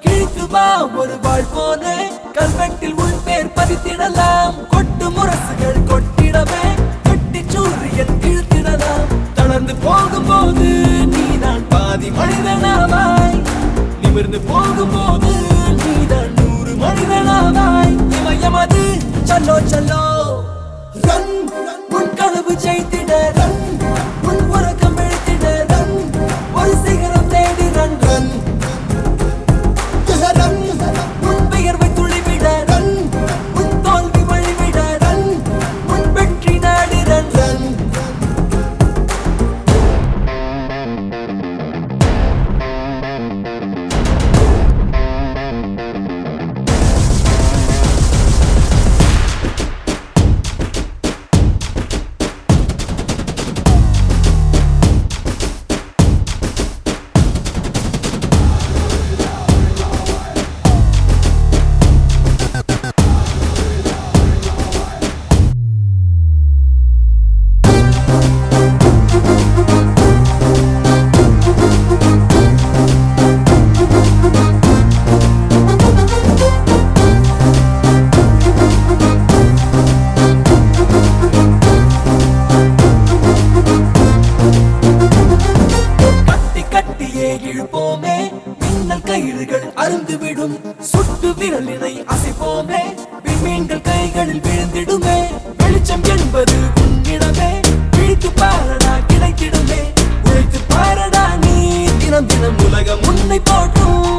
கிழித்து வா ஒரு வாழ் போல கல்வெட்டில் உள் பேர் பதித்திடலாம் கொட்டு முரசுகள் கொட்டிடவே வெட்டி சூரியன் இழுத்திடலாம் தளர்ந்து போகும்போது நீதான் பாதி மனிதனாவாய் நிமிர்ந்து போகும்போது நீதான் நூறு மனிதனாவாய் இமயமது சல்லோ சல்லோ ரன் உன் கனவு ஜெயித்திட ரன் உன் உறக்கம் எழுத்திட ரன் ஒரு சிகரம் தேடி ரன் ரன் ரன் உன் பெயர்வை துளிவிட ரன் உன் தோல்வி வழிவிட ரன் உன் வெற்றி நாடி ரன் ரன் கட்டி கட்டியே இழுப்போமே மின்னல் கயிறுகள் அருந்து விடும் சுட்டு விரலினை அசைப்போமே விண்மீன்கள் கைகளில் விழுந்திடுமே வெளிச்சம் என்பது உன்னிடமே விழித்து பாரடா கிடைத்திடுமே உழைத்து பாரடா நீ தினம் தினம் உலகம் உன்னை போற்றும்